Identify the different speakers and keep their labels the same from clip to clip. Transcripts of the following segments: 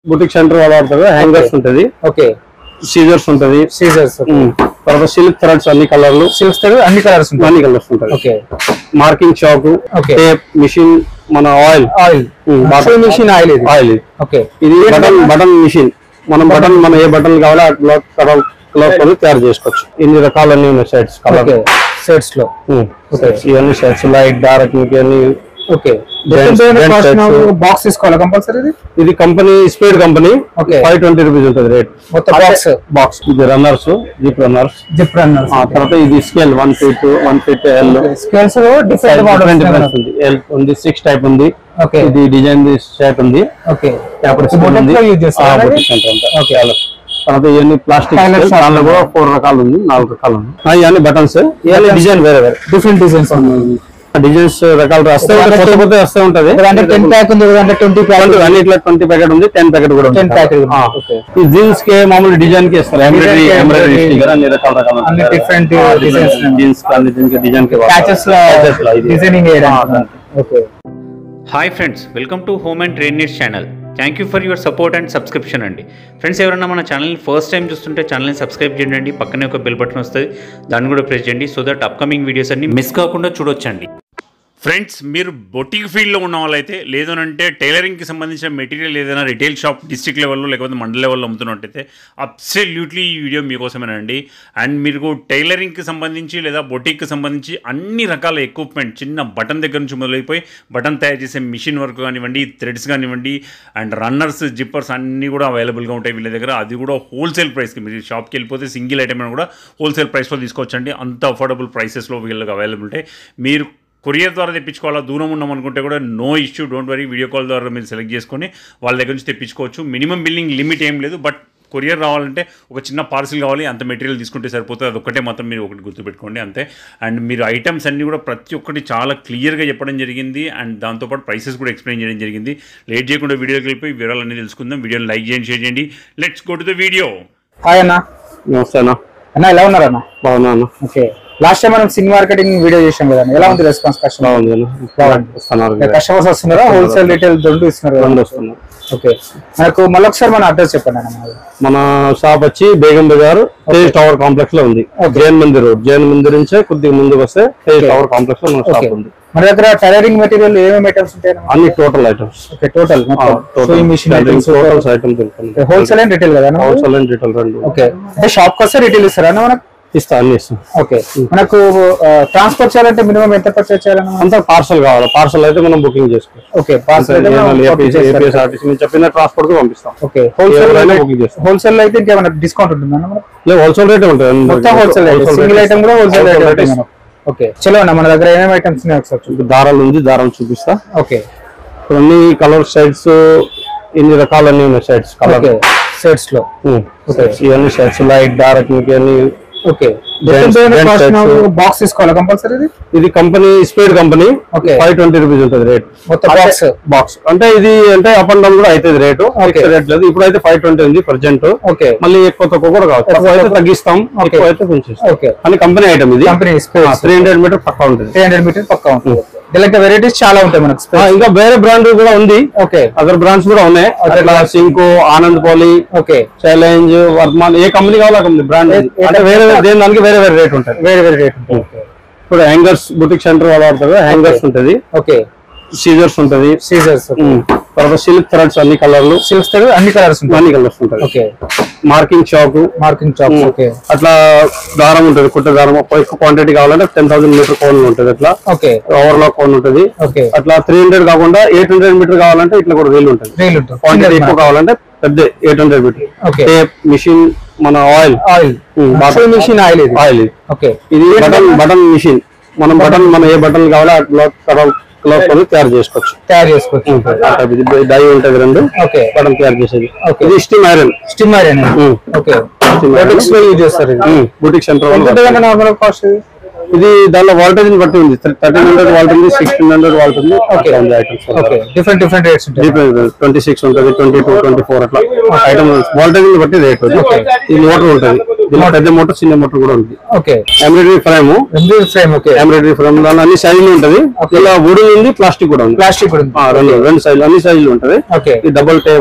Speaker 1: Boutique centre వాళ్ళు వాడతారు hangers ఉంటది
Speaker 2: ఓకే
Speaker 1: సీజర్స్ ఉంటది
Speaker 2: సీజర్స్
Speaker 1: ఉమ్. తర్వాత సిల్క్ థ్రెడ్స్ అన్ని కలర్లు
Speaker 2: సిల్క్స్ అన్ని కలర్స్ ఉంటాయి
Speaker 1: అన్ని కలర్స్ ఉంటాయి
Speaker 2: okay
Speaker 1: marking chalk
Speaker 2: Okay.
Speaker 1: Tape machine మన oil
Speaker 2: oil
Speaker 1: um, button.
Speaker 2: Machine oil ఇది
Speaker 1: ఆయిల్ ఇది.
Speaker 2: ఓకే
Speaker 1: ఇది బటన్ బటన్ మిషన్ మనం బటన్ మనం ఏ బటన్ కావాలో అట్లా కలర్ కలర్ కొని తయారు చేసుకోవచ్చు ఇన్ని రకాలన్నీ ఉన్నాయి షర్ట్స్ కలర్
Speaker 2: ఓకే సెట్స్ లో
Speaker 1: ఇవన్నీ షర్ట్స్ లైట్ డార్క్ ఇవన్నీ
Speaker 2: okay
Speaker 1: Gents- gents shirts.
Speaker 2: Box తీసుకోవాలా కంపల్సరీ ఇది
Speaker 1: ఇది company speed company
Speaker 2: Okay.
Speaker 1: Five twenty rupees ఉంటుంది రేట్
Speaker 2: మొత్తం బాక్స్
Speaker 1: బాక్స్ ఇది runners zip runners
Speaker 2: zip runner
Speaker 1: తర్వాత ఇది scale one feet one feet L
Speaker 2: scales different
Speaker 1: different
Speaker 2: models
Speaker 1: difference ఉంది L ఉంది సిక్స్ టైప్ ఉంది
Speaker 2: ఓకే
Speaker 1: ఇది డిజైన్ షర్ట్ ఉంది
Speaker 2: ఓకే
Speaker 1: పేపర్
Speaker 2: boutique లో use చేస్తారా ఇది?
Speaker 1: ఓకే తర్వాత ఇవన్నీ ప్లాస్టిక్
Speaker 2: Tailor shop
Speaker 1: దానిలో కూడా ఫోర్ రకాలు ఉంది నాలుగు రకాలు ఉంది ఆ, ఇవన్నీ బటన్స్ ఇవన్నీ డిజైన్ వేరే వేరే
Speaker 2: డిఫరెంట్ డిజైన్స్
Speaker 1: డిజైన్స్ రకాలు వస్తే
Speaker 2: ఒక
Speaker 1: కొత్త కొత్త వస్తే ఉంటది
Speaker 2: అంటే టెన్ ప్యాక్ ఉంది అంటే ట్వంటీ ప్యాక్
Speaker 1: ట్వంటీ అన్ని ఇట్లా ట్వంటీ ప్యాకెట్ ఉంది టెన్ ప్యాకెట్ కూడా ఉంది
Speaker 2: 10 packet ఉంది.
Speaker 1: ఆ.
Speaker 2: Okay.
Speaker 1: ఈ జీన్స్ కి మామూలు డిజైన్ కి ఇస్తారు ఎంబ్రాయిడరీ
Speaker 2: కి
Speaker 1: ఎంబ్రాయిడరీ
Speaker 2: embroidery.
Speaker 1: స్టిక్కర్ అన్ని రకాల రకాల
Speaker 2: అన్ని different designs ఉన్నాయి.
Speaker 1: జీన్స్ అన్ని దీనికి డిజైన్ కి
Speaker 2: ప్యాచెస్ లో
Speaker 1: Patches లో ఇది.
Speaker 2: డిజైనింగ్
Speaker 1: ఆ,
Speaker 2: చేయడానికి okay
Speaker 3: hi friends welcome to home and trade needs channel thank you for your support and subscription అండి ఫ్రెండ్స్ ఎవరైనా మన ఛానల్ని ఫస్ట్ టైం చూస్తుంటే ఛానల్ని సబ్స్క్రైబ్ చేయండి పక్కనే ఒక బెల్ బటన్ వస్తుంది దాన్ని కూడా ప్రెస్ చేయండి సో దట్ అప్కమింగ్ వీడియోస్ అన్ని మిస్ కాకుండా చూడొచ్చండి ఫ్రెండ్స్ మీరు బొటిక్ ఫీల్డ్లో ఉన్న వాళ్ళైతే లేదనంటే టైలరింగ్కి సంబంధించిన మెటీరియల్ ఏదైనా రిటైల్ షాప్ డిస్ట్రిక్ట్ లెవెల్లో లేకపోతే మండల లెవెల్లో అమ్ముతున్నట్టయితే అబ్సల్యూట్లీ ఈ వీడియో మీకోసమేనండి అండ్ మీకు టైలరింగ్కి సంబంధించి లేదా బొటిక్కి సంబంధించి అన్ని రకాల ఎక్విప్మెంట్ చిన్న బటన్ దగ్గర నుంచి మొదలైపోయి బటన్ తయారు చేసే మిషన్ వర్క్ కానివ్వండి థ్రెడ్స్ కానివ్వండి అండ్ రన్నర్స్ జిప్పర్స్ అన్నీ కూడా అవైలబుల్గా ఉంటాయి వీళ్ళ దగ్గర అది కూడా హోల్సేల్ ప్రైస్కి మీరు షాప్కి వెళ్ళిపోతే సింగిల్ ఐటమ్ కూడా హోల్సేల్ ప్రైస్లో తీసుకోవచ్చండి అంత అఫోర్డబుల్ ప్రైసెస్లో వీళ్ళకి అవైలబుల్ ఉంటాయి మీరు కొరియర్ ద్వారా తెప్పించుకోవాలా దూరం ఉన్నాం అనుకుంటే కూడా no issue don't worry video call ద్వారా మీరు సెలెక్ట్ చేసుకొని వాళ్ళ దగ్గర నుంచి తెప్పించుకోవచ్చు మినిమం బిల్లింగ్ లిమిట్ ఏం లేదు బట్ కొరియర్ రావాలంటే ఒక చిన్న పార్సిల్ కావాలి అంత మెటీరియల్ తీసుకుంటే సరిపోతుంది అదొక్కటే మాత్రం మీరు ఒకటి గుర్తుపెట్టుకోండి అంతే అండ్ మీరు ఐటమ్స్ అన్నీ కూడా ప్రతి ఒక్కటి చాలా క్లియర్గా చెప్పడం జరిగింది అండ్ దాంతోపాటు ప్రైసెస్ కూడా ఎక్స్ప్లెయిన్ చేయడం జరిగింది లేట్ చేయకుండా వీడియోకి వెళ్ళిపోయి వివరాలన్నీ తెలుసుకుందాం వీడియోని లైక్ చేయండి షేర్ చేయండి let's go to the video
Speaker 2: hi అన్న
Speaker 1: నమస్తే అన్న
Speaker 2: అన్న ఎలా ఉన్నారు అన్న
Speaker 1: బాగున్నా అన్న
Speaker 2: ఓకే లాస్ట్ టైం మనం సిన్ మార్కెటింగ్ వీడియో చేసాం కదా ఎలా ఉంది రెస్పాన్స్ కస్టమర్
Speaker 1: బాగుంది అన్న
Speaker 2: బాగుంది.
Speaker 1: వస్తున్నారు
Speaker 2: కస్టమర్స్ వస్తున్నారా హోల్సేల్ రీటైల్ రెండు ఇస్తున్నారు కదా?
Speaker 1: రెండు వస్తున్నారు
Speaker 2: ఓకే మనకు మళ్ళొకసారి మన అడ్రస్ చెప్పండి అన్న మాది.
Speaker 1: మన షాప్ వచ్చి బేగం బజార్ తేజ్ టవర్ కాంప్లెక్స్ లో ఉంది జైన్ మందిర్ రోడ్ జైన్ మందిర్ నుంచే కొద్దిగా ముందుకు వస్తే తేజ్ టవర్ కాంప్లెక్స్ లో మన
Speaker 2: ఓకే
Speaker 1: షాప్ ఉంది
Speaker 2: మన దగ్గర టైలరింగ్ మెటీరియల్ ఏమేమి ఐటమ్స్ ఉంటాయి
Speaker 1: అన్ని total items
Speaker 2: okay total machine
Speaker 1: totals items దొరుకుతుంది
Speaker 2: హోల్సేల్ అండ్ రిటైల్ కదా అన్న?
Speaker 1: హోల్సేల్ అండ్ రిటైల్ రెండు
Speaker 2: ఓకే అంటే షాప్ వస్తే రిటైల్ ఇస్తారా అన్న మనకు
Speaker 1: ఇస్తా అన్ని ఇస్తాం
Speaker 2: ఓకే మనకు ట్రాన్స్పోర్ట్ చేయాలంటే మినిమం ఎంత పర్చేస్ చేయాలన్న
Speaker 1: అంతా పార్సల్ కావాలి పార్సల్ అయితే మనం బుకింగ్ చేసుకోవాలి
Speaker 2: ఓకే పార్సల్
Speaker 1: ఏపీఎస్ ఆర్టీసీ మేము చెప్పిన ట్రాన్స్పోర్ట్ కి పంపిస్తాం
Speaker 2: ఓకే హోల్సేల్
Speaker 1: ఎవరైనా booking చేస్తారు.
Speaker 2: హోల్సేల్ అయితే ఇంకేమైనా డిస్కౌంట్ ఉంటుందా మనకు
Speaker 1: లేదు హోల్సేల్ రేట్ ఉంటుంది
Speaker 2: మొత్తం wholesale
Speaker 1: Wholesale
Speaker 2: single
Speaker 1: rate
Speaker 2: item కూడా wholesale
Speaker 1: Wholesale rate
Speaker 2: rate okay చలో అన్న మన దగ్గర ఏమేమి ఐటమ్స్ ఉన్నాయి ఒకసారి చూద్దాం.
Speaker 1: ఇప్పుడు దారాలు ఉంది దారం చూపిస్తా
Speaker 2: ఓకే
Speaker 1: ఇప్పుడు అన్ని కలర్ షర్ట్స్ ఇన్ని రకాలన్నీ ఉన్నాయి షర్ట్స్ కలర్
Speaker 2: ఓకే సెట్స్ లో
Speaker 1: ఇవన్నీ షర్ట్స్ లైట్ డార్క్ ఇవన్నీ
Speaker 2: okay
Speaker 1: Gents- gents shirts.
Speaker 2: Box తీసుకోవాలా కంపల్సరీ ఇది
Speaker 1: ఇది company speed company
Speaker 2: Okay.
Speaker 1: Five twenty rupees ఉంటుంది రేట్
Speaker 2: మొత్తం బాక్స్
Speaker 1: బాక్స్ అంటే ఇది అంటే అప్ అండ్ డౌన్ కూడా అవుతుంది రేటు
Speaker 2: Okay.
Speaker 1: రేట్ లేదు ఇప్పుడు అయితే ఫైవ్ ట్వంటీ ఉంది ప్రజెంట్
Speaker 2: ఓకే
Speaker 1: మళ్ళీ ఎక్కువ తక్కువ కూడా కావచ్చు తక్కువ అయితే తగ్గిస్తాం
Speaker 2: Okay.
Speaker 1: ఎక్కువ అయితే కొంచెం
Speaker 2: ఓకే
Speaker 1: అని కంపెనీ ఐటమ్ ఇది
Speaker 2: company space
Speaker 1: three hundred metre పక్కా ఉంటుంది
Speaker 2: త్రీ హండ్రెడ్ మీటర్ పక్కా ఉంటుంది దీనికి వెరైటీస్ చాలా ఉంటాయి మనకు
Speaker 1: ఆ, ఇంకా వేరే బ్రాండ్ కూడా ఉంది
Speaker 2: ఓకే
Speaker 1: అదర్ బ్రాండ్స్ కూడా ఉన్నాయి అట్లా సింకో ఆనంద్ పోలి
Speaker 2: ఓకే
Speaker 1: ఛాలెంజ్ వర్మాన్ ఏ కంపెనీ కావాలో ఆ కంపెనీ బ్రాండ్
Speaker 2: ఏ- ఏ
Speaker 1: అంటే వేరే వేరే దేని దానికి వేరే వేరే రేట్ ఉంటుంది
Speaker 2: వేరే వేరే రేట్ ఉంటుంది
Speaker 1: ఇప్పుడు హ్యాంగర్స్ బుటిక్ సెంటర్ వాళ్ళు వాడతారు హ్యాంగర్స్ ఉంటది
Speaker 2: ఓకే
Speaker 1: సీజర్స్ ఉంటది
Speaker 2: సీజర్స్
Speaker 1: ఉమ్. తర్వాత సిల్క్ థ్రెడ్స్ అన్ని కలర్లు
Speaker 2: సిల్క్స్ అన్ని కలర్స్ ఉంటాయి
Speaker 1: అన్ని కలర్స్ ఉంటాయి
Speaker 2: okay
Speaker 1: marking chalk
Speaker 2: marking chalks okay
Speaker 1: అట్లా దారం ఉంటుంది కుట్ట దారం ఎక్కువ క్వాంటిటీ కావాలంటే టెన్ థౌసండ్ మీటర్ కోన్ ఉంటుంది అట్లా
Speaker 2: ఓకే
Speaker 1: ఓవర్లాక్ కోన్ ఉంటుంది
Speaker 2: ఓకే
Speaker 1: అట్లా త్రీ హండ్రెడ్ కాకుండా ఎయిట్ హండ్రెడ్ మీటర్ కావాలంటే ఇట్లా కూడా రీల్ ఉంటుంది
Speaker 2: రీల్ ఉంటుంది
Speaker 1: క్వాంటిటీ ఎక్కువ కావాలంటే పెద్ద eight hundred metre
Speaker 2: okay
Speaker 1: tape machine మన ఆయిల్
Speaker 2: ఆయిల్ మిషన్ ఆయిల్ ఇది
Speaker 1: ఆయిల్
Speaker 2: ఓకే
Speaker 1: ఇది బటన్ బటన్ మిషన్ మనం బటన్ మనం ఏ బటన్ కావాలో అట్లా కలర్ కలర్ కొని తయారు చేసుకోవచ్చు
Speaker 2: తయారు చేసుకోవచ్చు
Speaker 1: ఇది డై ఉంటుంది రెండు
Speaker 2: ఓకే
Speaker 1: బటన్ తయారు చేసేది
Speaker 2: Okay.
Speaker 1: ఇది steam iron
Speaker 2: steam iron
Speaker 1: um.
Speaker 2: Okay
Speaker 1: Steam iron.
Speaker 2: Products లో యూజ్ చేస్తారు ఇది
Speaker 1: బుటిక్ సెంటర్
Speaker 2: ఎంత ఉంటుంది నార్మల్ కాస్ట్ ఇది
Speaker 1: ఇది దానిలో వాల్టేజ్ బట్టి ఉంది థర్టీన్ హండ్రెడ్ వాల్ట్ ఉంది సిక్స్టీన్ హండ్రెడ్ వాల్ట్ ఉంది అట్లా ఉంది items
Speaker 2: okay different different rates ఉంటాయి
Speaker 1: ట్వంటీ సిక్స్ ఉంటుంది ట్వంటీ టూ ట్వంటీ ఫోర్ అట్లా ఐటమ్ వాల్టేజ్ బట్టి రేట్ ఇది మోటార్ ఉంటుంది దీనిలో పెద్ద మోటార్ చిన్న మోటార్ కూడా ఉంది
Speaker 2: okay
Speaker 1: embroidery frame
Speaker 2: embroidery frame okay
Speaker 1: embroidery frame దానిలో అన్ని సైజులు ఉంటది ఇలా వుడ్ ఉంది ప్లాస్టిక్ కూడా ఉంది
Speaker 2: ప్లాస్టిక్ కూడా ఉంది
Speaker 1: ఆ, రెండు రెండు సైజులు అన్ని సైజులు ఉంటది
Speaker 2: ఓకే
Speaker 1: ఈ double tape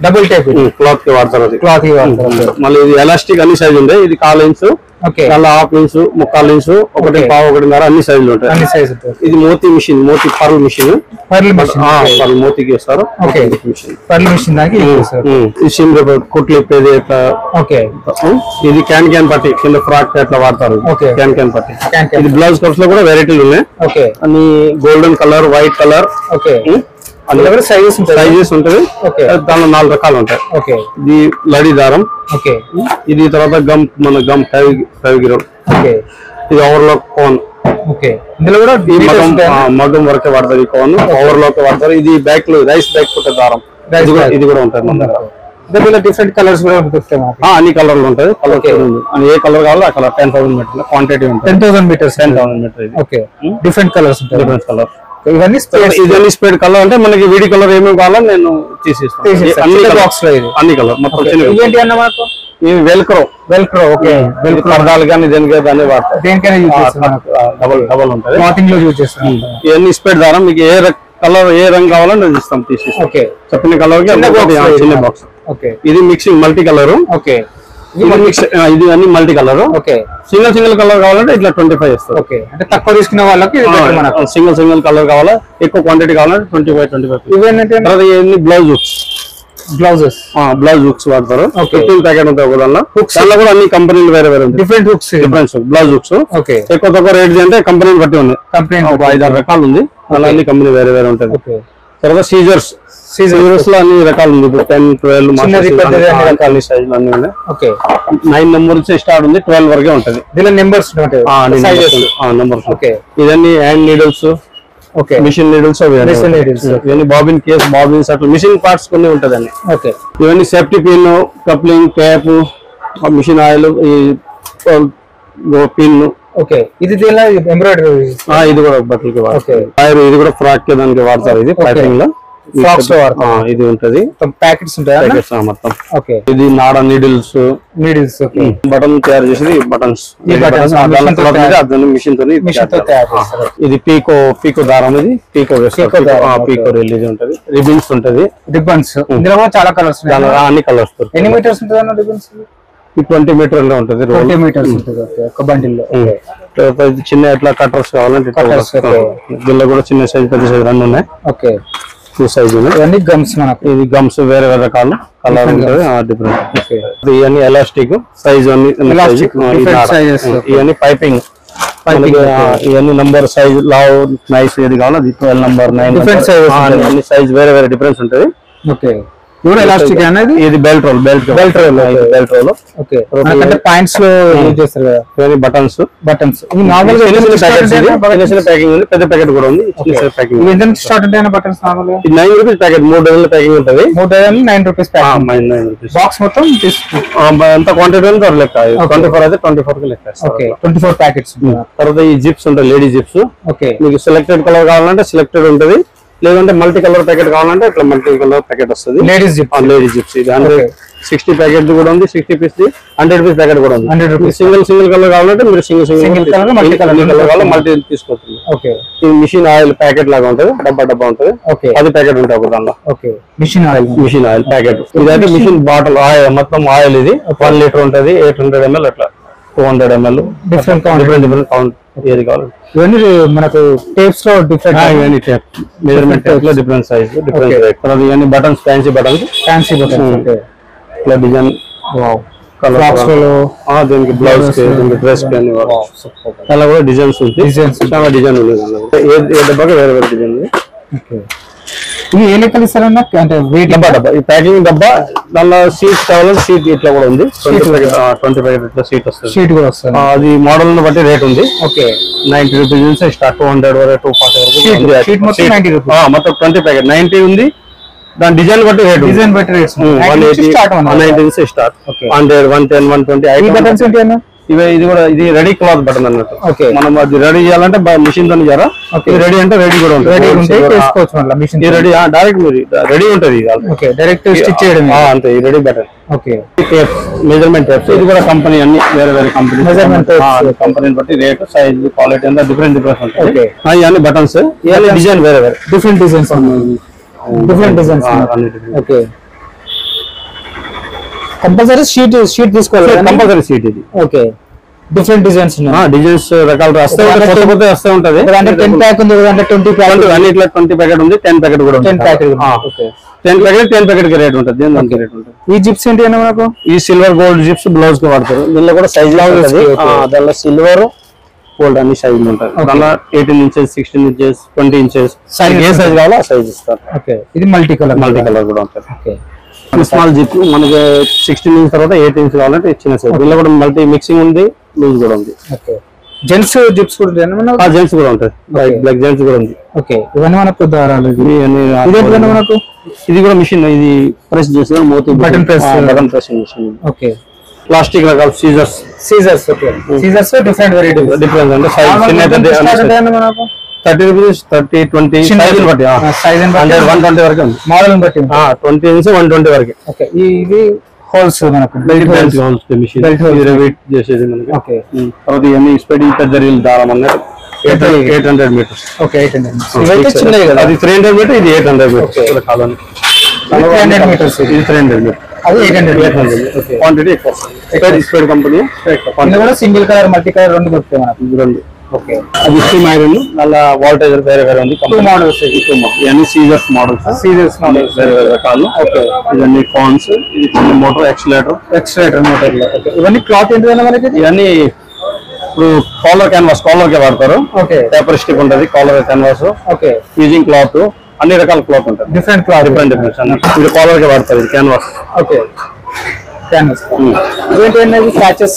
Speaker 2: double tape
Speaker 1: cloth కి వాడతారు అది
Speaker 2: క్లాత్ వాడతారు
Speaker 1: మళ్ళీ ఇది ఎలాస్టిక్ అన్ని సైజు ఉంటాయి ఇది కాల్ ఇంచు
Speaker 2: ఓకే
Speaker 1: కాళ్ళ హాఫ్ ఇంచు ముక్కాలు ఇంచు ఒకటి
Speaker 2: Okay.
Speaker 1: పావు ఒకటిన్నర అన్ని సైజులు ఉంటాయి
Speaker 2: అన్ని సైజ్ ఉంటుంది
Speaker 1: ఇది మోతీ మిషన్ మోతీ pearl machine
Speaker 2: pearl machine
Speaker 1: pearl మోతీకి వేస్తారు
Speaker 2: ఓకే
Speaker 1: మిషన్
Speaker 2: పర్ల్ మిషన్ దానికి యూజ్ చేస్తారు
Speaker 1: ఈ సిమ్ కుట్లు ఇప్పేది ఇట్లా
Speaker 2: ఓకే
Speaker 1: ఉమ్, ఇది క్యాన్ క్యాన్ పట్టి కింద ఫ్రాక్ అట్లా వాడతారు
Speaker 2: Okay.
Speaker 1: క్యాన్ క్యాన్ పట్టి
Speaker 2: Can can.
Speaker 1: ఇది బ్లౌజ్ కప్స్ లో కూడా వెరైటీలు ఉన్నాయి
Speaker 2: ఓకే
Speaker 1: అన్ని golden colour white colour
Speaker 2: okay అందులో కూడా సైజెస్ ఉంటాయి
Speaker 1: సైజెస్ ఉంటుంది
Speaker 2: Okay.
Speaker 1: దానిలో నాలుగు రకాలు ఉంటాయి
Speaker 2: ఓకే
Speaker 1: ఇది లడి దారం
Speaker 2: ఓకే
Speaker 1: ఇది తర్వాత గమ్ మన గమ్ ఫైవ్
Speaker 2: ఓకే
Speaker 1: ఇది ఓవర్లాక్ కోన్
Speaker 2: ఓకే ఇందులో కూడా
Speaker 1: ఈ
Speaker 2: details
Speaker 1: మగం
Speaker 2: ఉంటాయా?
Speaker 1: ఆ, మగం వరకే వాడతారు ఈ కోన్ ఓవర్లాక్ వాడతారు ఇది బ్యాక్ లో రైస్ బ్యాక్ పుట్టే దారం
Speaker 2: Rice
Speaker 1: ఇది కూడా-
Speaker 2: bag.
Speaker 1: ఇది కూడా ఉంటుంది మన దగ్గర
Speaker 2: అంటే దీనిలో డిఫరెంట్ కలర్స్ కూడా దొరుకుతాయి మనకి
Speaker 1: ఆ, అన్ని కలర్లు ఉంటాయి కలర్
Speaker 2: Okay.
Speaker 1: అని ఏ కలర్ కావాలో ఆ colour ten thousand metre quantity ఉంటుంది
Speaker 2: ten thousand metres
Speaker 1: ten thousand metre ఇది
Speaker 2: ఓకే డిఫరెంట్ కలర్స్ ఉంటాయి
Speaker 1: డిఫరెంట్ కలర్
Speaker 2: ఇవన్నీ స్పేస్
Speaker 1: ఇది స్పేడ్ కలర్ అంటే మనకి వీడి కలర్ ఏమేమి కావాలో నేను తీసేస్తాను
Speaker 2: తీసేస్తా.
Speaker 1: అన్ని
Speaker 2: చిన్న
Speaker 1: colour-
Speaker 2: box లో ఇది.
Speaker 1: అన్ని కలర్ మొత్తం చిన్న
Speaker 2: ఇవేంటి అన్న మాకు
Speaker 1: ఇవి వెల్క్రో
Speaker 2: వెల్క్రో ఓకే
Speaker 1: వెల్క్రో పరదాలు కానీ దేనికి దాన్ని వాడతారు
Speaker 2: దేనికైనా యూజ్ చేస్తాం
Speaker 1: డబల్ డబల్ ఉంటుంది
Speaker 2: క్లాతింగ్ లో యూజ్ చేస్తాం
Speaker 1: ఇవన్నీ స్పేడ్ దారం మీకు ఏ కలర్ ఏ రంగు కావాలో నేను ఇస్తాం తీసేస్తాం
Speaker 2: ఓకే
Speaker 1: చెప్పిన కలర్ కి
Speaker 2: చిన్న
Speaker 1: ఒకటి,
Speaker 2: box
Speaker 1: ఆ,
Speaker 2: లో
Speaker 1: చిన్న
Speaker 2: ఇది.
Speaker 1: బాక్స్
Speaker 2: ఓకే
Speaker 1: ఇది మిక్సింగ్ మల్టీ కలర్
Speaker 2: ఓకే
Speaker 1: ఇది మిక్స్ ఇది అన్ని multi colour
Speaker 2: okay
Speaker 1: single single colour కావాలంటే ఇట్లా ట్వంటీ ఫైవ్ ఇస్తారు
Speaker 2: ఓకే అంటే తక్కువ తీసుకునే వాళ్ళకి ఇది better మనకు
Speaker 1: సింగిల్ సింగిల్ కలర్ కావాలా ఎక్కువ క్వాంటిటీ కావాలంటే ట్వంటీ ఫైవ్ ట్వంటీ ఫైవ్
Speaker 2: ఇవేంటంటే
Speaker 1: తర్వాత ఇవన్నీ blouse hooks
Speaker 2: blouses
Speaker 1: blouse hooks వాడతారు
Speaker 2: Okay.
Speaker 1: ఫిఫ్టీన్ ప్యాకెట్ ఉంటాయి ఒక దానిలో దానిలో కూడా అన్ని కంపెనీలు వేరే వేరే ఉంటాయి
Speaker 2: different hooks
Speaker 1: difference blouse hooks
Speaker 2: okay
Speaker 1: ఎక్కువ తక్కువ రేట్ అంటే కంపెనీని బట్టి ఉంది
Speaker 2: కంప్లైంట్
Speaker 1: ఒక ఐదు ఆరు రకాలు ఉంది అలా అన్ని కంపెనీ వేరే వేరే ఉంటుంది
Speaker 2: ఓకే
Speaker 1: తర్వాత సీజర్స్ సీజర్స్ లో అన్ని రకాలు ఉంది ఇప్పుడు టెన్ ట్వెల్వ్
Speaker 2: చిన్నది, పెద్దది అన్ని
Speaker 1: రకాల సైజులు అన్ని ఉన్నాయి
Speaker 2: ఓకే
Speaker 1: నైన్ నెంబర్ నుంచి స్టార్ట్ ఉంది ట్వెల్వ్ వరకే ఉంటుంది
Speaker 2: దీనిలో నెంబర్స్ ఉంటాయి సైజెస్
Speaker 1: నెంబర్స్
Speaker 2: ఓకే
Speaker 1: ఇవన్నీ hand needles
Speaker 2: okay
Speaker 1: machine needles
Speaker 2: Machine needles.
Speaker 1: ఇవన్నీ బాబిన్ కేస్ బాబిన్స్ అట్లా మిషన్ పార్ట్స్ కొన్ని ఉంటదండి
Speaker 2: ఓకే
Speaker 1: ఇవన్నీ safety pin coupling cap machine oil ఈ పిన్
Speaker 2: ఓకే ఇది దీనిలో ఎంబ్రాయిడరీ
Speaker 1: ఇది కూడా బట్టలకి
Speaker 2: Okay.
Speaker 1: వాడతారు వైర్ ఇది కూడా ఫ్రాక్ కి దానికి వాడతారు ఇది పైపింగ్ లో
Speaker 2: Frocks లో వాడతారు.
Speaker 1: ఆ, ఇది ఉంటది
Speaker 2: ప్యాకెట్స్ ఉంటాయా
Speaker 1: Packets, ఆ, మొత్తం
Speaker 2: ఓకే
Speaker 1: ఇది నాడ నీడిల్స్
Speaker 2: నీడిల్స్ ఓకే
Speaker 1: బటన్ తయారు చేసేది బటన్స్
Speaker 2: ఈ buttons, ఆ machine తో తయారు-
Speaker 1: మిషన్ తో
Speaker 2: మిషన్ తో తయారు చేస్తారు
Speaker 1: ఇది పీకో పీకో దారం ఇది పీకో
Speaker 2: Pico దారం, okay.
Speaker 1: పీకో రిలీజ్ ఉంటది రిబిన్స్ ఉంటది
Speaker 2: రిబ్బన్స్ ఇందులో కూడా చాలా కలర్స్
Speaker 1: దాని
Speaker 2: ఉన్నాయి
Speaker 1: అన్ని కలర్స్
Speaker 2: ఎన్ని మీటర్స్ ఉంటుంది అన్న రిబ్బన్స్ ట్వంటీ
Speaker 1: ట్వంటీ మీటర్ లో ఉంటది రోల్
Speaker 2: ట్వంటీ మీటర్స్ ఉంటుంది ఓకే ఒక బండిల్ లో
Speaker 1: తర్వాత ఇది చిన్న ఎట్లా కట్టర్స్ కావాలంటే ఇట్లా
Speaker 2: Cutters,
Speaker 1: కూడా-
Speaker 2: okay.
Speaker 1: దీనిలో కూడా చిన్న సైజ్ పెద్ద సైజ్ రెండు ఉన్నాయి
Speaker 2: ఓకే
Speaker 1: టూ సైజ్ ఉన్నాయి
Speaker 2: ఇవన్నీ గమ్స్ మనకు
Speaker 1: ఇది గమ్స్ వేరే వేరే రకాలు కలర్ ఉంటుంది డిఫరెంట్
Speaker 2: ఓకే
Speaker 1: ఇవన్నీ ఎలాస్టిక్ సైజ్ అన్ని అన్ని
Speaker 2: Elastic,
Speaker 1: size. ఆ, ఇది
Speaker 2: different
Speaker 1: నాడ.
Speaker 2: sizes.
Speaker 1: ఉం, ఇవన్నీ పైపింగ్
Speaker 2: Piping,
Speaker 1: ఇవన్నీ నంబర్ సైజ్ లావ్ నైస్ ఏది కావాలో అది twelve number nine
Speaker 2: Different sizes ఉంటాయి.
Speaker 1: అన్ని సైజ్ వేరే వేరే డిఫరెన్స్ ఉంటుంది
Speaker 2: ఓకే ఇవి ఎలాస్టిక్ అనేది
Speaker 1: ఇది belt roll belt
Speaker 2: Belt roll, okay.
Speaker 1: Belt roll
Speaker 2: okay అంటే పాయింట్స్ లో యూజ్ చేస్తారు కదా
Speaker 1: ఇవన్నీ బటన్స్
Speaker 2: బటన్స్ ఇవి నార్మల్ గా
Speaker 1: చిన్న చిన్న ప్యాకెట్స్ ఇది చిన్న చిన్న ప్యాకింగ్ ఉంది పెద్ద ప్యాకెట్ కూడా ఉంది చిన్న సైజ్ ప్యాకింగ్
Speaker 2: ఇవి ఎంత స్టార్ట్ ఉంటాయన్న బటన్స్ నార్మల్ గా
Speaker 1: ఇది నైన్ రూపీస్ ప్యాకెట్ మూడు డజన్ల ప్యాకింగ్ ఉంటుంది
Speaker 2: మూడు డజన్లు nine rupees pack
Speaker 1: nine rupees
Speaker 2: box మొత్తం తీసుకు
Speaker 1: ఎంత క్వాంటిటీ ఉంది అది లెక్క ట్వంటీ ఫోర్ అయితే ట్వంటీ ఫోర్ కి లెక్క వేస్తారు.
Speaker 2: ఓకే ట్వంటీ ఫోర్ ప్యాకెట్స్
Speaker 1: తర్వాత ఈ జిప్స్ ఉంటాయి లేడీ జిప్స్
Speaker 2: ఓకే
Speaker 1: మీకు సెలెక్టెడ్ కలర్ కావాలంటే సెలెక్టెడ్ ఉంటది లేదంటే మల్టీ కలర్ ప్యాకెట్ కావాలంటే ఇట్లా మల్టీ కలర్ ప్యాకెట్ వస్తుంది
Speaker 2: లేడీస్ జిప్
Speaker 1: లేడీ జిప్స్ ఇది హండ్రెడ్
Speaker 2: Okay.
Speaker 1: సిక్స్టీ ప్యాకెట్ కూడా ఉంది sixty piece hundred piece packet కూడా ఉంది
Speaker 2: 100 rupees.
Speaker 1: సింగిల్ సింగిల్ కలర్ కావాలంటే మీరు single
Speaker 2: Single
Speaker 1: single
Speaker 2: colour, multi colour.
Speaker 1: Colour కావాలి మల్టీ తీసుకోవచ్చు
Speaker 2: ఓకే
Speaker 1: ఇది మిషన్ ఆయిల్ ప్యాకెట్ లాగా ఉంటది డబ్బా డబ్బా ఉంటది
Speaker 2: ఓకే
Speaker 1: పది ప్యాకెట్ ఉంటాయి ఒక దానిలో
Speaker 2: okay machine oil
Speaker 1: machine oil packet ఇదైతే మిషన్ బాటిల్ ఆయిల్ మొత్తం ఆయిల్ ఇది వన్ లీటర్ ఉంటది ఎయిట్ హండ్రెడ్ ఎంఎల్ అట్లా two hundred ML
Speaker 2: Different count.
Speaker 1: Different different count ఏది కావాలి
Speaker 2: ఇవన్నీ మనకు టేప్స్ లో డిఫరెంట్
Speaker 1: ఇవన్నీ టేప్ మెజర్మెంట్ టేప్ లో different size different
Speaker 2: Okay.
Speaker 1: Rate తర్వాత ఇవన్నీ buttons fancy buttons
Speaker 2: fancy buttons
Speaker 1: Hmm.
Speaker 2: Okay
Speaker 1: ఇట్లా డిజైన్
Speaker 2: ఫ్రాక్స్
Speaker 1: కలర్
Speaker 2: లో
Speaker 1: దీనికి బ్లౌజ్ కి దీనికి డ్రెస్ కి అన్ని అలా కూడా డిజైన్స్ ఉంటాయి
Speaker 2: Designs.
Speaker 1: చాలా డిజైన్ ఉంది దానిలో కూడా. ఏ ఏ డబ్బాకి వేరే వేరే డిజైన్ ఉంది
Speaker 2: ఓకే ఇది ఏ లెక్కలు ఇస్తారన్న అంటే వెయిట్
Speaker 1: డబ్బా డబ్బా ఈ ప్యాకింగ్ డబ్బా దానిలో సీట్ కావాలంటే సీట్ ఇట్లా కూడా ఉంది ట్వంటీ ప్యాకెట్ ట్వంటీ ప్యాకెట్ ఇట్లా సీట్ వస్తుంది
Speaker 2: షీట్ కూడా వస్తుంది
Speaker 1: ఆ, అది మోడల్ బట్టి రేట్ ఉంది
Speaker 2: ఓకే
Speaker 1: నైన్టీ రూపీస్ నుంచి స్టార్ట్ టూ హండ్రెడ్ వరకు టూ ఫార్టీ వరకు
Speaker 2: Sheet-
Speaker 1: ఉంది.
Speaker 2: sheet మొత్తం
Speaker 1: Sheet.
Speaker 2: 90 rupees.
Speaker 1: ఆ, మొత్తం ట్వంటీ ప్యాకెట్ నైన్టీ ఉంది దాని డిజైన్ బట్టి రేట్
Speaker 2: డిజైన్ బట్టి rates
Speaker 1: one eighty
Speaker 2: start
Speaker 1: ninety నుంచి start
Speaker 2: Okay.
Speaker 1: Hundred one ten one twenty
Speaker 2: ఈ బటన్స్ ఏంటి అన్న
Speaker 1: ఇవి ఇది కూడా ఇది రెడీ క్లాత్ బటన్ అన్నట్టు
Speaker 2: Okay.
Speaker 1: మనం అది రెడీ చేయాలంటే మిషన్ తో చేయాలా
Speaker 2: Okay.
Speaker 1: ఇది రెడీ అంటే రెడీ కూడా ఉంటుంది
Speaker 2: రెడీ ఉంటే
Speaker 1: ఆ,
Speaker 2: చేసుకోవచ్చు మళ్ళీ మిషన్
Speaker 1: ఇది రెడీ డైరెక్ట్ మీరు రెడీ ఉంటుంది ఇది
Speaker 2: ఓకే డైరెక్ట్ స్టిచ్ చేయడం
Speaker 1: ఆ, అంతే ఇది ready button
Speaker 2: okay
Speaker 1: tapes measurement tapes ఇది కూడా కంపెనీ అన్ని వేరే వేరే కంపెనీ
Speaker 2: Measurement tapes.
Speaker 1: కంపెనీని బట్టి రేట్ సైజ్ క్వాలిటీ అంతా డిఫరెంట్ డిఫరెంట్ ఉంటాయి
Speaker 2: Okay.
Speaker 1: ఆ, ఇవన్నీ బటన్స్ ఇవన్నీ డిజైన్ వేరే వేరే
Speaker 2: డిఫరెంట్ డిజైన్స్ డిఫరెంట్ డిజైన్స్
Speaker 1: ఆ, అన్ని different.
Speaker 2: Okay compulsory sheet sheet తీసుకోవాలి
Speaker 1: కంపల్సరీ సీట్ ఇది
Speaker 2: ఓకే డిఫరెంట్ డిజైన్స్ ఉన్నాయి
Speaker 1: డిజైన్స్ రకాలు వస్తే ఉంటాయి, కొత్త కొత్త వస్తే ఉంటది
Speaker 2: అంటే టెన్ ప్యాక్ ఉంది అంటే ట్వంటీ ప్యాక్
Speaker 1: ట్వంటీ అన్నిట్లో ట్వంటీ ప్యాకెట్ ఉంది టెన్ ప్యాకెట్ కూడా ఉంది
Speaker 2: ten pack okay
Speaker 1: ten packet ten packet కి రేట్ ఉంటుంది దేని దానికి రేట్ ఉంటుంది
Speaker 2: ఈ జిప్స్ ఏంటి అన్న మనకు
Speaker 1: ఈ సిల్వర్ గోల్డ్ జిప్స్ బ్లౌజ్ కి వాడతారు దీనిలో కూడా సైజ్
Speaker 2: Blouses కి, okay.
Speaker 1: దానిలో సిల్వర్ గోల్డ్ అన్ని సైజులు ఉంటాయి దానిలో eighteen inches sixteen inches twenty inches
Speaker 2: Size
Speaker 1: ఏ సైజ్ కావాలో ఆ సైజ్ ఇస్తారు
Speaker 2: ఓకే ఇది మల్టీ కలర్
Speaker 1: మల్టీ కలర్ కూడా ఉంటుంది
Speaker 2: ఓకే
Speaker 1: స్మాల్ జిప్ మనకి సిక్స్టీన్ ఇంచ్ తర్వాత ఎయిట్ ఇంచ్ కావాలంటే చిన్న సైజ్ దీనిలో కూడా మల్టీ మిక్సింగ్ ఉంది లూజ్ కూడా ఉంది
Speaker 2: ఓకే జెంట్స్ జిప్స్ కూడా ఉంటాయి మనకు
Speaker 1: ఆ జెంట్స్ కూడా ఉంటాయి బ్లాక్ జెంట్స్ కూడా ఉంది
Speaker 2: ఓకే ఇవన్నీ మనకు దారాలు ఇవి.
Speaker 1: ఇవి అన్ని
Speaker 2: ఇది ఎట్లా మనకు
Speaker 1: ఇది కూడా మిషన్ ఇది ప్రెస్ చేసిన మోతి
Speaker 2: Button press.
Speaker 1: Button press machine
Speaker 2: okay
Speaker 1: plastic రకాల scissors
Speaker 2: scissors okay scissors different varieties
Speaker 1: difference అంటే సైజ్ చిన్న
Speaker 2: మనకు
Speaker 1: థర్టీ రూపీస్ థర్టీ ట్వంటీ
Speaker 2: చిన్న
Speaker 1: సైజ్ బట్టి
Speaker 2: సైజ్ బట్టి
Speaker 1: వన్ ట్వంటీ వరకు ఉంది
Speaker 2: మోడల్ బట్టి
Speaker 1: ట్వంటీ నుంచి వన్ ట్వంటీ వరకు
Speaker 2: ఓకే ఇది హోల్స్ మనకు belt
Speaker 1: belt
Speaker 2: holes
Speaker 1: holes machine
Speaker 2: Belt holes.
Speaker 1: Weight చేసేది మనకి
Speaker 2: ఓకే
Speaker 1: ఉమ్. తర్వాత ఇవన్నీ స్పెడ్ పెద్ద రీల్ దారం అన్నది eight hundred metres
Speaker 2: okay eight hundred ఇవైతే చిన్నవి కదా
Speaker 1: అది త్రీ హండ్రెడ్ మీటర్ ఇది ఎయిట్ హండ్రెడ్ మీటర్ కాలం
Speaker 2: ఇది 300 meters ఇది.
Speaker 1: ఇది త్రీ హండ్రెడ్ మీటర్
Speaker 2: అది eight hundred
Speaker 1: eight hundred quantity ఎక్కువ స్పెడ్ స్పెడ్ కంపెనీ
Speaker 2: ఇందులో కూడా సింగిల్ కలర్ మల్టీ కలర్ రెండు దొరుకుతాయి మనకు
Speaker 1: రెండు
Speaker 2: ఓకే
Speaker 1: అది స్టీమ్ ఐరన్ మళ్ళీ వాల్టేజ్ వేరే వేరే ఉంది
Speaker 2: టూ మోడల్స్
Speaker 1: టూ మోడల్ ఇవన్నీ సీజర్స్ మోడల్స్
Speaker 2: సీరియస్ మోడల్స్
Speaker 1: వేరే వేరే రకాలు
Speaker 2: ఓకే
Speaker 1: ఇవన్నీ ఫోన్స్ ఇది చిన్న మోటార్ ఎక్సలేటర్
Speaker 2: ఎక్స్ట్రేటర్ మోటార్ లో ఓకే ఇవన్నీ క్లాత్ ఏంటిదన్నా మనకి ఇది?
Speaker 1: ఇవన్నీ ఇప్పుడు కాలర్ క్యాన్వాస్ కాలర్ కే వాడతారు
Speaker 2: ఓకే
Speaker 1: పేపర్ స్టిక్ ఉంటుంది collar canvas
Speaker 2: okay
Speaker 1: using cloth అన్ని రకాల క్లాత్ ఉంటుంది
Speaker 2: డిఫరెంట్ క్లాత్
Speaker 1: డిఫరెంట్ డిఫరెంట్ అన్ని ఇది కాలర్ కే వాడతారు ఇది క్యాన్వాస్
Speaker 2: ఓకే క్యాన్వస్ ఇవేంటి అనేది ప్యాచెస్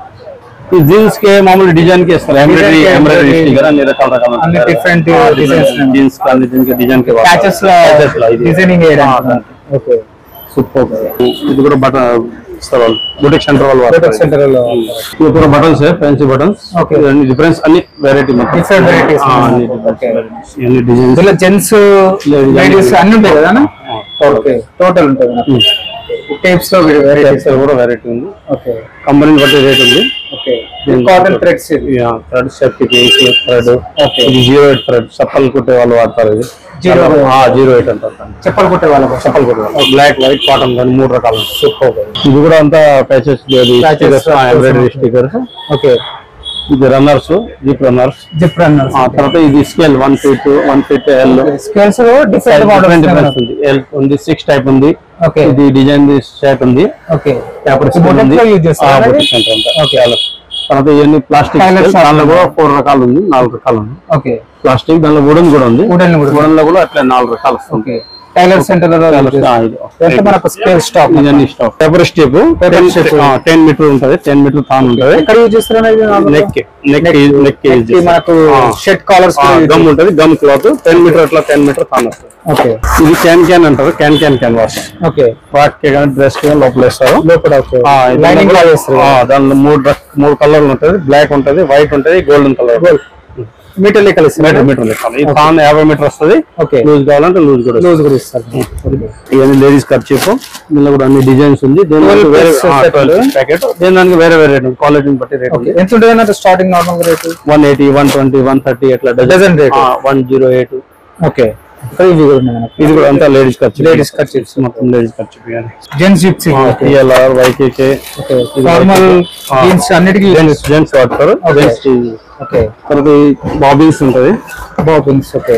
Speaker 1: ఈ జీన్స్ కి మామూలు డిజైన్ కి ఇస్తారు ఎంబ్రాయిడరీ
Speaker 2: కి
Speaker 1: ఎంబ్రాయిడరీ
Speaker 2: embroidery.
Speaker 1: స్టిక్కర్ అన్ని రకాల రకాల
Speaker 2: అన్ని different designs ఉన్నాయి.
Speaker 1: జీన్స్ కి అన్ని దీనికి డిజైన్ కి
Speaker 2: ప్యాచెస్ లో
Speaker 1: Patches లో ఇది.
Speaker 2: డిజైనింగ్
Speaker 1: ఆ,
Speaker 2: చేయడానికి ఓకే
Speaker 1: సూపర్ ఇది కూడా బటన్ ఇస్తారు వాళ్ళు బుటిక్ సెంటర్ వాళ్ళు వాడతారు
Speaker 2: సెంటర్ లో
Speaker 1: ఇవి కూడా బటన్స్ ఫ్యాన్సీ బటన్స్
Speaker 2: Okay.
Speaker 1: అన్ని డిఫరెన్స్ అన్ని వెరైటీ మొత్తం
Speaker 2: Different varieties.
Speaker 1: ఆ, అన్ని
Speaker 2: Okay.
Speaker 1: different ఇవన్నీ డిజైన్స్
Speaker 2: ఇందులో జెంట్స్
Speaker 1: Ladies
Speaker 2: లేడీస్ అన్ని ఉంటాయి కదా
Speaker 1: ఓకే
Speaker 2: టోటల్ ఉంటుంది టైప్స్ లో వెరైటీస్
Speaker 1: కూడా వెరైటీ ఉంది
Speaker 2: ఓకే
Speaker 1: కంపెనీని బట్టి రేట్ ఉంది
Speaker 2: ఓకే కాటన్ థ్రెడ్స్ ఇది
Speaker 1: థ్రెడ్ సేఫ్టీకి థ్రెడ్
Speaker 2: Okay.
Speaker 1: ఇది జీరో ఎయిట్ థ్రెడ్ చప్పలు కుట్టే వాళ్ళు వాడతారు ఇది
Speaker 2: Zero eight.
Speaker 1: జీరో ఎయిట్ అంటారు దాన్ని.
Speaker 2: చెప్పలు కొట్టే వాళ్ళకు
Speaker 1: చప్పలు కుట్టే వాళ్ళు బ్లాక్ వైట్ కాటన్ కానీ మూడు రకాలు ఉంటాయి
Speaker 2: సూపర్
Speaker 1: ఇది కూడా అంతా patches
Speaker 2: Patches,
Speaker 1: embroidery stickers
Speaker 2: okay
Speaker 1: ఇది runners zip runners
Speaker 2: zip runners
Speaker 1: ఆ తర్వాత ఇది scale one feet one feet L
Speaker 2: scales లో డిఫరెంట్
Speaker 1: డిఫరెంట్ డిఫరెన్స్
Speaker 2: మోడల్స్
Speaker 1: ఉంది ఎల్ ఉంది సిక్స్ టైప్ ఉంది
Speaker 2: ఓకే
Speaker 1: ఇది డిజైన్ షర్ట్ ఉంది
Speaker 2: ఓకే
Speaker 1: పేపర్
Speaker 2: బొటెక్స్ లో యూజ్ చేస్తారు
Speaker 1: ఓకే తర్వాత ఇవన్నీ ప్లాస్టిక్
Speaker 2: Tailor shop.
Speaker 1: దానిలో కూడా ఫోర్ రకాలు ఉంది నాలుగు రకాలు ఉంది
Speaker 2: ఓకే
Speaker 1: ప్లాస్టిక్ దానిలో వుడన్ కూడా ఉంది
Speaker 2: Wooden కూడా.
Speaker 1: వుడన్ లో కూడా అట్లా నాలుగు రకాలు వస్తుంది
Speaker 2: ఓకే టైలర్ సెంటర్ లో
Speaker 1: ఆ, ఇది.
Speaker 2: అంటే మనకు స్కేల్ స్టాక్
Speaker 1: ఇవన్నీ stock paper strip
Speaker 2: Paper strip.
Speaker 1: Ten metre ఉంటది టెన్ మీటర్ తాను ఉంటది
Speaker 2: ఎక్కడ యూజ్ చేస్తారు అనేది
Speaker 1: నెక్ నెక్ నెక్
Speaker 2: ఇది మనకు షర్ట్ కాలర్స్
Speaker 1: గమ్ ఉంటది గమ్ క్లాత్ టెన్ మీటర్ అట్లా టెన్ మీటర్ తాను వస్తుంది
Speaker 2: ఓకే
Speaker 1: ఇది క్యాన్ క్యాన్ అంటారు can can canvas
Speaker 2: okay
Speaker 1: frock కి కానీ డ్రెస్ కి కానీ లోపల వేస్తారు
Speaker 2: లోపల ఓకే
Speaker 1: ఆ, ఇది
Speaker 2: లైనింగ్ లా
Speaker 1: కూడా-
Speaker 2: చేస్తారు
Speaker 1: ఆ, దానిలో మూడు రక- మూడు కలర్లు ఉంటది బ్లాక్ ఉంటది వైట్ ఉంటది గోల్డెన్ కలర్
Speaker 2: మీటర్ లెక్క
Speaker 1: మీటర్ మీటర్ లెక్క ఈ తాను యాభై మీటర్ వస్తుంది
Speaker 2: ఓకే
Speaker 1: లూజ్ కావాలంటే లూజ్ కూడా
Speaker 2: లూజ్ కూడా ఇస్తారు
Speaker 1: ఇవన్నీ లేడీస్ ఖర్చు దీనిలో కూడా అన్ని డిజైన్స్ ఉంది దేని దానికి
Speaker 2: Twelve
Speaker 1: వేరే
Speaker 2: pieces set.
Speaker 1: ప్యాకెట్ దేని దానికి వేరే వేరే రేట్ క్వాలిటీని బట్టి రేట్
Speaker 2: ఓకే ఎంత ఉంటుంది అన్నట్టు starting normal rate
Speaker 1: one eighty one twenty one thirty అట్లా
Speaker 2: Dozen rate.
Speaker 1: One zero eight
Speaker 2: okay ఇక్కడ ఇవి కూడా ఉన్నాయి మనకు
Speaker 1: ఇది కూడా అంతా లేడీస్ ఖర్చు
Speaker 2: లేడీస్ ఖర్చు
Speaker 1: మొత్తం లేడీస్ ఖర్చు
Speaker 2: gents zips
Speaker 1: TLR YKK
Speaker 2: normal jeans అన్నిటికీ
Speaker 1: జెంట్స్ జెంట్స్ వాడతారు
Speaker 2: Okay.
Speaker 1: జెంట్స్
Speaker 2: ఓకే
Speaker 1: తర్వాత బాబిన్స్ ఉంటది
Speaker 2: బాబిన్స్ ఓకే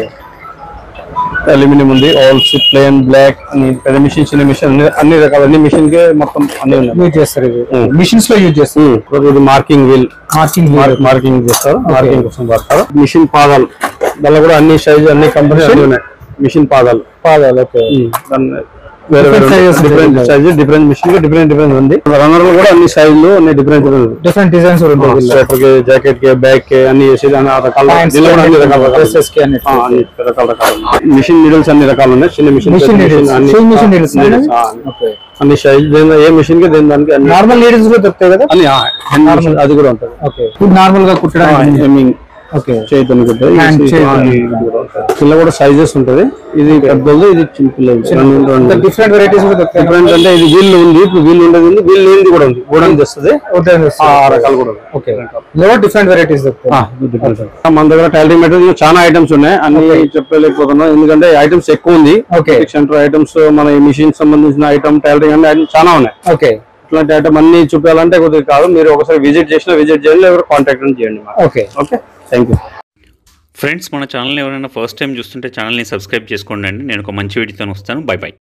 Speaker 1: అల్యూమినియం ఉంది ఆల్స్ ప్లేన్ బ్లాక్ అన్ని పెద్ద మిషన్ చిన్న మిషన్ అన్ని అన్ని రకాల అన్ని మిషన్ కి మొత్తం అన్ని ఉన్నాయి
Speaker 2: యూజ్ చేస్తారు ఇవి మిషన్స్ లో యూజ్ చేస్తారు
Speaker 1: ఉమ్, తర్వాత ఇది మార్కింగ్ వీల్
Speaker 2: మార్చింగ్
Speaker 1: మార్కింగ్ చేస్తారు మార్కింగ్ కోసం వాడతారు మిషన్ పాదాలు దానిలో కూడా అన్ని సైజ్ అన్ని కంపెనీ అన్ని ఉన్నాయి మిషన్ పాదాలు
Speaker 2: పాదాలు ఓకే
Speaker 1: ఉమ్, దాన్ని వేరే వేరే
Speaker 2: Different sizes
Speaker 1: డిఫరెంట్
Speaker 2: ఉంటాయి.
Speaker 1: సైజ్ డిఫరెంట్ మిషన్ కి డిఫరెంట్ డిఫరెంట్ ఉంది రన్నర్ కూడా అన్ని సైజులు అన్ని డిఫరెంట్ డిఫరెంట్
Speaker 2: డిఫరెంట్ డిజైన్స్ కూడా ఉంటాయి
Speaker 1: స్వెటర్ కి జాకెట్ కి బ్యాగ్ కి అన్ని వేసి అన్ని రకాల దీనిలో కూడా అన్ని రకాల రకాలు
Speaker 2: డ్రెస్సెస్ కి అన్ని
Speaker 1: ఆ, అన్ని రకాల రకాలు మిషన్ నీడిల్స్ అన్ని రకాలు ఉన్నాయి చిన్న మిషన్
Speaker 2: మిషన్ నీడిల్స్
Speaker 1: అన్ని
Speaker 2: సేమ్ మిషన్ నీడిల్స్
Speaker 1: needles, ఆ,
Speaker 2: ఓకే
Speaker 1: అన్ని సైజ్ దేని ఏ మిషన్ కి దేని దానికి అన్ని
Speaker 2: నార్మల్ నీడిల్స్ కూడా దొరుకుతాయి కదా
Speaker 1: అన్ని ఆ, hand machine అది కూడా ఉంటుంది
Speaker 2: ఓకే ఇది నార్మల్ గా కుట్టడానికి
Speaker 1: హెమ్మింగ్
Speaker 2: ఓకే
Speaker 1: చేతునికి ఉంటుంది
Speaker 2: Hand
Speaker 1: ఇది-
Speaker 2: చేతి.
Speaker 1: ఆ, ఇది కూడా ఉంటుంది. పిల్ల కూడా సైజెస్ ఉంటది ఇది పెద్దది ఇది చిన్న పిల్లది రెండు రెండు
Speaker 2: డిఫరెంట్ వెరైటీస్ కూడా దొరుకుతాయి
Speaker 1: డిఫరెంట్ అంటే ఇది వీళ్ళు ఉంది ఇప్పుడు వీళ్ళు ఉండేది ఉంది వీళ్ళు లేనిది కూడా ఉంది గూడెం తెస్తుంది ఆ రకాలు కూడా ఉంది
Speaker 2: ఓకే ఇందులో డిఫరెంట్ వెరైటీస్ దొరుకుతాయి
Speaker 1: ఆ, ఇది different. మన దగ్గర టైలరింగ్ మెటీరియల్ చాలా ఐటమ్స్ ఉన్నాయి అన్ని చెప్పలేకపోతున్నాం ఎందుకంటే ఐటమ్స్ ఎక్కువ ఉంది
Speaker 2: ఓకే
Speaker 1: సెంటర్ ఐటమ్స్ మన మిషన్ సంబంధించిన ఐటమ్ టైలరింగ్ అన్ని items చాలా ఉన్నాయి
Speaker 2: ఓకే
Speaker 1: ఇట్లాంటి ఐటమ్ అన్ని చూపించాలంటే కొద్దిగా కాదు మీరు ఒకసారి విజిట్ చేసినా విజిట్ చేయండి లేదా కాంటాక్ట్ చేయండి
Speaker 2: okay
Speaker 1: okay thank you
Speaker 3: friends మన ఛానల్ ఎవరైనా ఫస్ట్ టైం చూస్తుంటే ఛానల్ని సబ్స్క్రైబ్ చేసుకోండి అండి నేను ఒక మంచి వీడియోతో వస్తాను బై బై